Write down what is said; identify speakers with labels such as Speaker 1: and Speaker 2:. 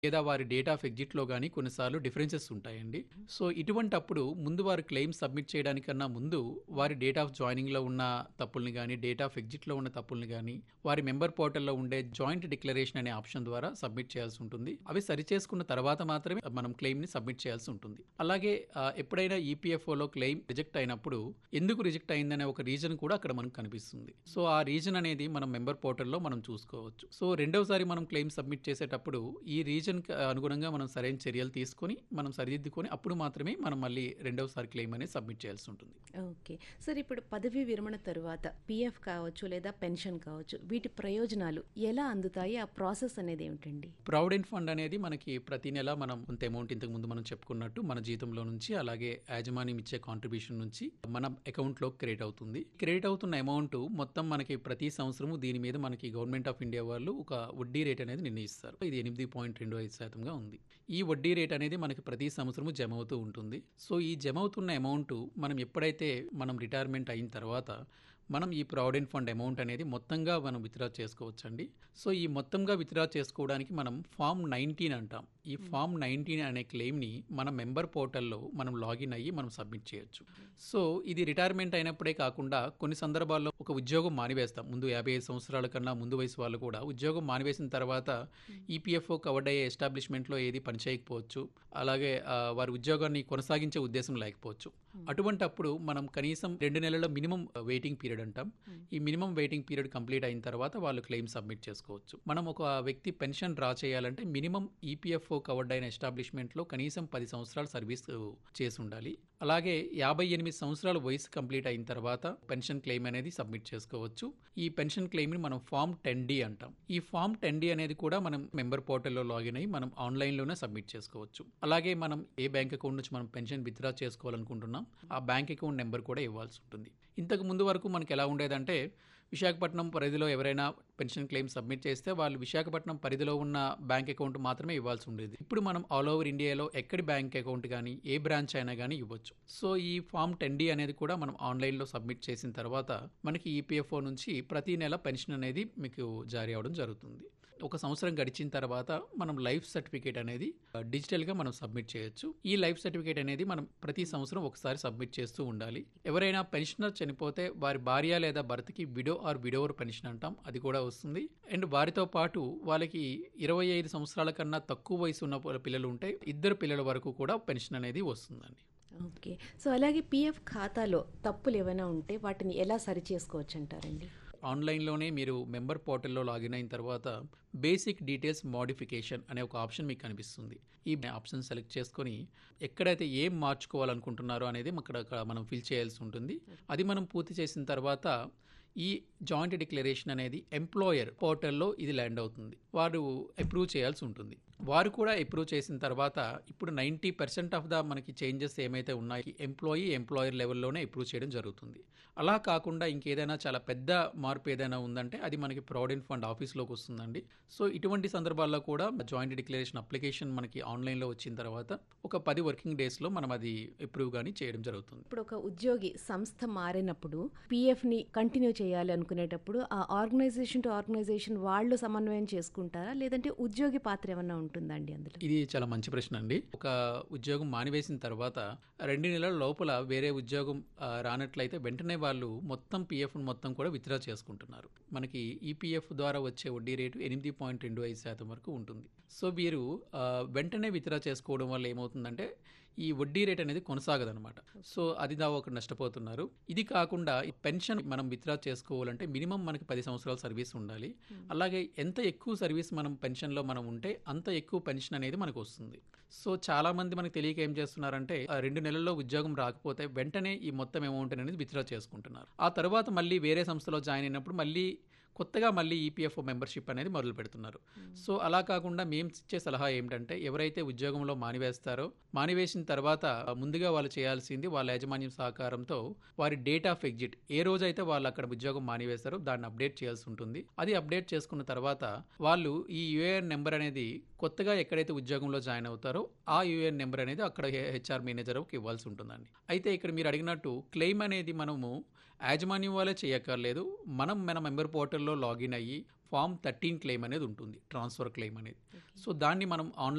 Speaker 1: లేదా వారి date of ఎగ్జిట్‌లో గాని కొన్నిసార్లు డిఫరెన్సెస్ ఉంటాయండి. సో, ఇటువంటప్పుడు ముందు వారు క్లెయిమ్ సబ్మిట్ చేయడానికన్నా ముందు వారి డేట్ ఆఫ్ జాయినింగ్‌లో ఉన్న తప్పుల్ని గాని, డేట్ ఆఫ్ ఎగ్జిట్‌లో ఉన్న తప్పుల్ని గాని, వారి మెంబర్ పోర్టల్‌లో ఉండే జాయింట్ డిక్లరేషన్ అనే ఆప్షన్ ద్వారా సబ్మిట్ చేయాల్సి ఉంటుంది. అవి సరిచేసుకున్న తర్వాత మాత్రమే మనం క్లెయిమ్‌ని సబ్మిట్ చేయాల్సి ఉంటుంది. అలాగే ఆహ్, ఎప్పుడైనా ఈపీఎఫ్ఓలో క్లెయిమ్ రిజెక్ట్ అయినప్పుడు ఎందుకు రిజెక్ట్ అయిందనే ఒక రీజన్ కూడా అక్కడ మనకు కనిపిస్తుంది. సో, ఆ రీజన్ అనేది మనం మెంబర్ పోర్టల్‌లో మనం చూసుకోవచ్చు. సో, రెండోసారి మనం క్లెయిమ్ సబ్మిట్ చేసేటప్పుడు ఈ రీజన్‌కి అనుగుణంగా మనం సరైన చర్యలు తీసుకొని, మనం సరిదిద్దుకొని అప్పుడు మాత్రమే మనం మళ్ళీ రెండోసారి క్లెయిమ్ అనేది సబ్మిట్ చేయాల్సి ఉంటుంది.
Speaker 2: ఓకే. సార్ ఇప్పుడు పదవీ విరమణ తరువాత పీఎఫ్ కావచ్చు లేదా పెన్షన్ కావచ్చు వీటి ప్రయోజనాలు ఎలా అందుతాయి? ఆ ప్రాసెస్ అనేది ఏమిటండి?
Speaker 1: ప్రావిడెంట్ ఫండ్ అనేది మనకి ప్రతి నెల మనం కొంత అమౌంట్ ఇంతకు ముందు మనం చెప్పుకున్నట్టు మన జీతంలో నుంచి అలాగే యాజమాన్యం ఇచ్చే కాంట్రిబ్యూషన్ నుంచి మన అకౌంట్‌లోకి క్రెడిట్ అవుతుంది. క్రెడిట్ అవుతున్న అమౌంట్ మొత్తం మనకి ప్రతి సంవత్సరము దీని మీద మనకి గవర్నమెంట్ ఆఫ్ ఇండియా వాళ్ళు ఒక వడ్డీ రేట్ అనేది నిర్ణయిస్తారు. ఇది 8.25% ఉంది. ఈ వడ్డీ రేట్ అనేది మనకి ప్రతి సంవత్సరము జమ అవుతూ ఉంటుంది. సో, ఈ జమ అవుతున్న అమౌంట్ మనం ఎప్పుడైతే మనం రిటైర్మెంట్ అయిన తర్వాత మనం ఈ ప్రావిడెంట్ ఫండ్ అమౌంట్ అనేది మొత్తంగా మనం విత్‌డ్రా చేసుకోవచ్చండి. సో, ఈ మొత్తంగా విత్‌డ్రా చేసుకోవడానికి మనం ఫార్మ్ 19 అంటాం. ఈ ఫార్మ్ 19 అనే క్లెయిమ్‌ని మన మెంబర్ పోర్టల్‌లో మనం లాగిన్ అయ్యి మనం సబ్మిట్ చేయొచ్చు. సో, ఇది రిటైర్మెంట్ అయినప్పుడే కాకుండా కొన్ని సందర్భాల్లో ఒక ఉద్యోగం మానివేస్తాం. ముందు 55 సంవత్సరాల కన్నా ముందు వయసు వాళ్ళు కూడా ఉద్యోగం మానివేసిన తర్వాత ఈపీఎఫ్ఓ కవర్డ్ అయ్యే ఎస్టాబ్లిష్మెంట్‌లో ఏది పని చేయకపోవచ్చు. అలాగే ఆహ్, వారి ఉద్యోగాన్ని కొనసాగించే ఉద్దేశం లేకపోవచ్చు. అటువంటప్పుడు మనం కనీసం 2 నెలల మినిమమ్ వెయిటింగ్ పీరియడ్ అంటాం. ఈ మినిమమ్ వెయిటింగ్ పీరియడ్ కంప్లీట్ అయిన తర్వాత వాళ్ళు క్లెయిమ్ సబ్మిట్ చేసుకోవచ్చు. మనం ఒక వ్యక్తి పెన్షన్ డ్రా చేయాలంటే మినిమమ్ ఈపీఎఫ్ఓ కవర్డ్ అయిన ఎస్టాబ్లిష్మెంట్‌లో కనీసం 10 సంవత్సరాలు సర్వీస్ చేసి ఉండాలి. అలాగే 58 సంవత్సరాల వయసు కంప్లీట్ అయిన తర్వాత పెన్షన్ క్లెయిమ్ అనేది సబ్మిట్ చేసుకోవచ్చు. ఈ పెన్షన్ క్లెయిమ్‌ని మనం ఫార్మ్ 10డి అంటాం. ఈ ఫార్మ్ 10డి అనేది కూడా మనం మెంబర్ పోర్టల్‌లో లాగిన్ అయ్యి మనం ఆన్‌లైన్‌లోనే సబ్మిట్ చేసుకోవచ్చు. అలాగే మనం ఏ బ్యాంక్ అకౌంట్ నుంచి మనం పెన్షన్ విత్‌డ్రా చేసుకోవాలనుకుంటున్నాం ఆ బ్యాంక్ అకౌంట్ నెంబర్ కూడా ఇవ్వాల్సి ఉంటుంది. ఇంతకు ముందు వరకు మనకి ఎలా ఉండేదంటే విశాఖపట్నం పరిధిలో ఎవరైనా పెన్షన్ క్లెయిమ్ సబ్మిట్ చేస్తే వాళ్ళు విశాఖపట్నం పరిధిలో ఉన్న బ్యాంక్ అకౌంట్ మాత్రమే ఇవ్వాల్సి ఉండేది. ఇప్పుడు మనం ఆల్ ఓవర్ ఇండియాలో ఎక్కడి బ్యాంక్ అకౌంట్ గాని, ఏ బ్రాంచ్ అయినా గాని ఇవ్వచ్చు. సో, ఈ ఫార్మ్ 10డి అనేది కూడా మనం ఆన్‌లైన్‌లో సబ్మిట్ చేసిన తర్వాత మనకి ఈపీఎఫ్ఓ నుంచి ప్రతి నెల పెన్షన్ అనేది మీకు జారీ అవ్వడం జరుగుతుంది. ఒక సంవత్సరం గడిచిన తర్వాత మనం లైఫ్ సర్టిఫికేట్ అనేది డిజిటల్‌గా మనం సబ్మిట్ చేయొచ్చు. ఈ లైఫ్ సర్టిఫికేట్ అనేది మనం ప్రతి సంవత్సరం ఒకసారి సబ్మిట్ చేస్తూ ఉండాలి. ఎవరైనా పెన్షనర్ చనిపోతే వారి భార్య లేదా భర్తకి విడో ఆర్ విడోవర్ పెన్షన్ అంటాం. అది కూడా వస్తుంది. అండ్ వారితో పాటు వాళ్ళకి 25 సంవత్సరాల కన్నా తక్కువ వయసు ఉన్న పిల్లలు ఉంటే ఇద్దరు పిల్లల వరకు కూడా పెన్షన్ అనేది వస్తుందండి.
Speaker 2: ఓకే. సో, అలాగే పీఎఫ్ ఖాతాలో తప్పులు ఏవైనా ఉంటే వాటిని ఎలా సరిచేసుకోవచ్చంటారండి?
Speaker 1: ఆన్‌లైన్‌లోనే మీరు మెంబర్ పోర్టల్‌లో లాగిన్ అయిన తర్వాత బేసిక్ డీటెయిల్స్ మోడిఫికేషన్ అనే ఒక ఆప్షన్ మీకు కనిపిస్తుంది. ఈ ఆప్షన్ సెలెక్ట్ చేసుకొని ఎక్కడైతే ఏం మార్చుకోవాలనుకుంటున్నారో అనేది అక్కడ మనం ఫిల్ చేయాల్సి ఉంటుంది. అది మనం పూర్తి చేసిన తర్వాత ఈ జాయింట్ డిక్లరేషన్ అనేది ఎంప్లాయర్ పోర్టల్‌లో ఇది ల్యాండ్ అవుతుంది. వారు అప్రూవ్ చేయాల్సి ఉంటుంది. వారు కూడా అప్రూవ్ చేసిన తర్వాత ఇప్పుడు 90% ఆఫ్ ద మనకి చేంజెస్ ఏమైతే ఉన్నాయో ఎంప్లాయీ, ఎంప్లాయర్ లెవెల్‌లోనే అప్రూవ్ చేయడం జరుగుతుంది. అలా కాకుండా ఇంకేదైనా చాలా పెద్ద మార్పు ఏదైనా ఉందంటే అది మనకి ప్రావిడెంట్ ఫండ్ ఆఫీస్‌లోకి వస్తుందండి. సో, ఇటువంటి సందర్భాల్లో కూడా జాయింట్ డిక్లరేషన్ అప్లికేషన్ మనకి ఆన్‌లైన్‌లో వచ్చిన తర్వాత ఒక 10 వర్కింగ్ డేస్‌లో మనం అది అప్రూవ్ గాని చేయడం జరుగుతుంది.
Speaker 2: ఇప్పుడు ఒక ఉద్యోగి సంస్థ మారినప్పుడు పీఎఫ్‌ని కంటిన్యూ చేయాలి అనుకునేటప్పుడు ఆ ఆర్గనైజేషన్ టు ఆర్గనైజేషన్ వాళ్ళు సమన్వయం చేసుకుంటారా? లేదంటే ఉద్యోగి పాత్ర ఏమన్నా ఉంటుందా అండి అందులో?
Speaker 1: ఇది చాలా మంచి ప్రశ్న అండి. ఒక ఉద్యోగం మానివేసిన తర్వాత 2 నెలల లోపల వేరే ఉద్యోగం ఆహ్, రానట్లయితే వెంటనే వాళ్ళు మొత్తం పీఎఫ్‌ని మొత్తం కూడా విత్‌డ్రా చేసుకుంటున్నారు. మనకి ఈపీఎఫ్ ద్వారా వచ్చే వడ్డీ రేటు 8.25% వరకు ఉంటుంది. సో, వీరు ఆహ్, వెంటనే విత్‌డ్రా చేసుకోవడం వల్ల ఏమవుతుందంటే ఈ వడ్డీ రేట్ అనేది కొనసాగదనమాట. సో, అది దా ఒక నష్టపోతున్నారు. ఇది కాకుండా పెన్షన్ మనం విత్‌డ్రా చేసుకోవాలంటే మినిమమ్ మనకి 10 సంవత్సరాల సర్వీస్ ఉండాలి. అలాగే ఎంత ఎక్కువ సర్వీస్ మనం పెన్షన్‌లో మనం ఉంటే అంత ఎక్కువ పెన్షన్ అనేది మనకు వస్తుంది. సో, చాలా మంది మనకు తెలియక ఏం చేస్తున్నారంటే ఆ 2 నెలల్లో ఉద్యోగం రాకపోతే వెంటనే ఈ మొత్తం అమౌంట్ అనేది విత్‌డ్రా చేసుకుంటున్నారు. ఆ తర్వాత మళ్ళీ వేరే సంస్థలో జాయిన్ అయినప్పుడు మళ్ళీ కొత్తగా మళ్ళీ ఈపీఎఫ్ఓ మెంబర్‌షిప్ అనేది మొదలు పెడుతున్నారు. సో, అలా కాకుండా మేము ఇచ్చే సలహా ఏమిటంటే ఎవరైతే ఉద్యోగంలో మానివేస్తారో మానివేసిన తర్వాత ముందుగా వాళ్ళు చేయాల్సింది వాళ్ళ యాజమాన్యం సహకారంతో వారి డేట్ ఆఫ్ ఎగ్జిట్ ఏ రోజైతే వాళ్ళు అక్కడ ఉద్యోగం మానివేస్తారో దాన్ని అప్డేట్ చేయాల్సి ఉంటుంది. అది అప్డేట్ చేసుకున్న తర్వాత వాళ్ళు ఈ యూఏఎన్ నెంబర్ అనేది కొత్తగా ఎక్కడైతే ఉద్యోగంలో జాయిన్ అవుతారో ఆ యూఏఎన్ నెంబర్ అనేది అక్కడ హెచ్ఆర్ మేనేజర్‌కి ఇవ్వాల్సి ఉంటుందండి. అయితే ఇక్కడ మీరు అడిగినట్టు క్లెయిమ్ అనేది మనము యాజమాన్యం వాళ్ళే చేయక్కర్లేదు. మనం మన మెంబర్ పోర్టల్‌లో లాగిన్ అయ్యి ఫార్మ్ 13 క్లెయిమ్ అనేది ఉంటుంది. ట్రాన్స్‌ఫర్ క్లెయిమ్ అనేది. సో, దాన్ని మనం ఆన్‌లైన్